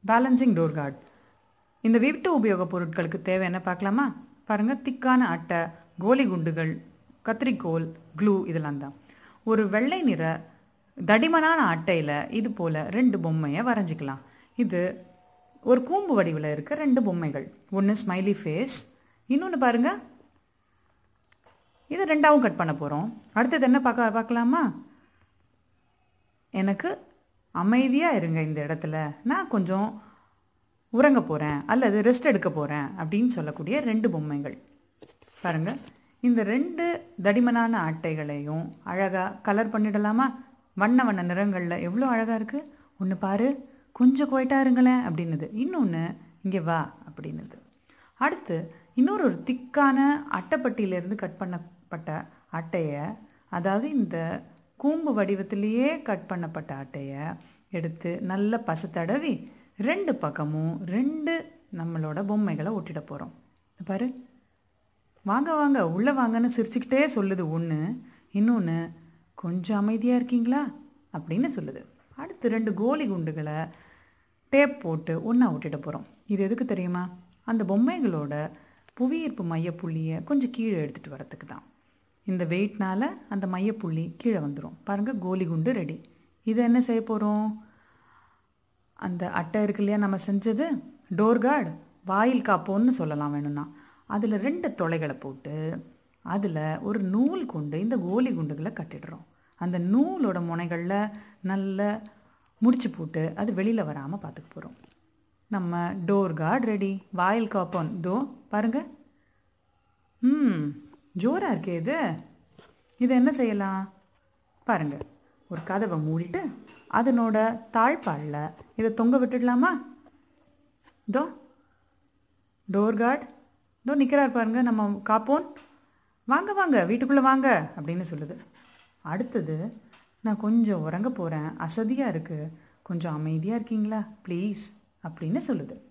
balancing door card இந்த வீட்டு உபயோகப் பொருட்களுக்கு தேவை என்ன பார்க்கலாமா பாருங்கள் திக்கான அட்டை கோலி குண்டுகள் கத்திரிக்கோல் க்ளூ இதெல்லாம் தான் ஒரு வெள்ளை நிற தடிமனான அட்டையில் இது போல் ரெண்டு பொம்மையை வரைஞ்சிக்கலாம் இது ஒரு கூம்பு வடிவில் இருக்க ரெண்டு பொம்மைகள் ஒன்று ஸ்மைலி ஃபேஸ் இன்னொன்று பாருங்கள் இதை ரெண்டாவும் கட் பண்ண போகிறோம் அடுத்தது என்ன பார்க்க பார்க்கலாமா எனக்கு அமைதியாக இருங்க இந்த இடத்துல நான் கொஞ்சம் உறங்க போகிறேன் அல்லது ரெஸ்ட் எடுக்க போகிறேன் அப்படின்னு சொல்லக்கூடிய ரெண்டு பொம்மைகள் பாருங்கள் இந்த ரெண்டு தடிமனான அட்டைகளையும் அழகாக கலர் பண்ணிடலாமா வண்ண வண்ண நிறங்களில் எவ்வளோ அழகாக இருக்குது ஒன்று பாரு கொஞ்சம் குவைட்டாக இருங்களேன் அப்படின்னுது இன்னொன்று இங்கே வா அப்படின்னுது அடுத்து இன்னொரு ஒரு திக்கான அட்டைப்பட்டியிலேருந்து கட் பண்ணப்பட்ட அட்டையை அதாவது இந்த கூம்பு வடிவத்திலேயே கட் பண்ணப்பட்ட அட்டையை எடுத்து நல்ல பசு தடவி ரெண்டு பக்கமும் ரெண்டு நம்மளோட பொம்மைகளை ஒட்டிட போகிறோம் பாரு வாங்க வாங்க உள்ளே வாங்கன்னு சிரிச்சுக்கிட்டே சொல்லுது ஒன்று இன்னொன்று கொஞ்சம் அமைதியாக இருக்கீங்களா அப்படின்னு சொல்லுது அடுத்து ரெண்டு கோலி குண்டுகளை டேப் போட்டு ஒன்றா ஒட்டிட போகிறோம் இது எதுக்கு தெரியுமா அந்த பொம்மைகளோட புவியீர்ப்பு மையப்புள்ளியை கொஞ்சம் கீழே எடுத்துகிட்டு வரத்துக்கு தான் இந்த வெயிட்னால் அந்த மையப்புள்ளி கீழே வந்துடும் பாருங்கள் கோலி குண்டு ரெடி இதை என்ன செய்ய போகிறோம் அந்த அட்டை இருக்கு இல்லையா நம்ம செஞ்சது டோர் கார்டு வாயில் காப்போன்னு சொல்லலாம் வேணும்னா அதில் ரெண்டு தொலைகளை போட்டு அதில் ஒரு நூல் கொண்டு இந்த கோலி குண்டுகளை கட்டிடுறோம் அந்த நூலோட முனைகளில் நல்ல முடிச்சு போட்டு அது வெளியில் வராமல் பார்த்துக்க போகிறோம் நம்ம டோர் கார்டு ரெடி வாயில் காப்போன் தோ பாருங்கள் ம் ஜோராக இருக்கே இது இது என்ன செய்யலாம் பாருங்கள் ஒரு கதவை மூடிட்டு அதனோட தாழ்பாலில் இதை தொங்க விட்டுடலாமா தோ டோர் கார்டு தோ நிற்கிறார் பாருங்க நம்ம காப்போன் வாங்க வாங்க வீட்டுக்குள்ளே வாங்க அப்படின்னு சொல்லுது அடுத்தது நான் கொஞ்சம் உறங்க போகிறேன் அசதியாக இருக்குது கொஞ்சம் அமைதியாக இருக்கீங்களா ப்ளீஸ் அப்படின்னு சொல்லுது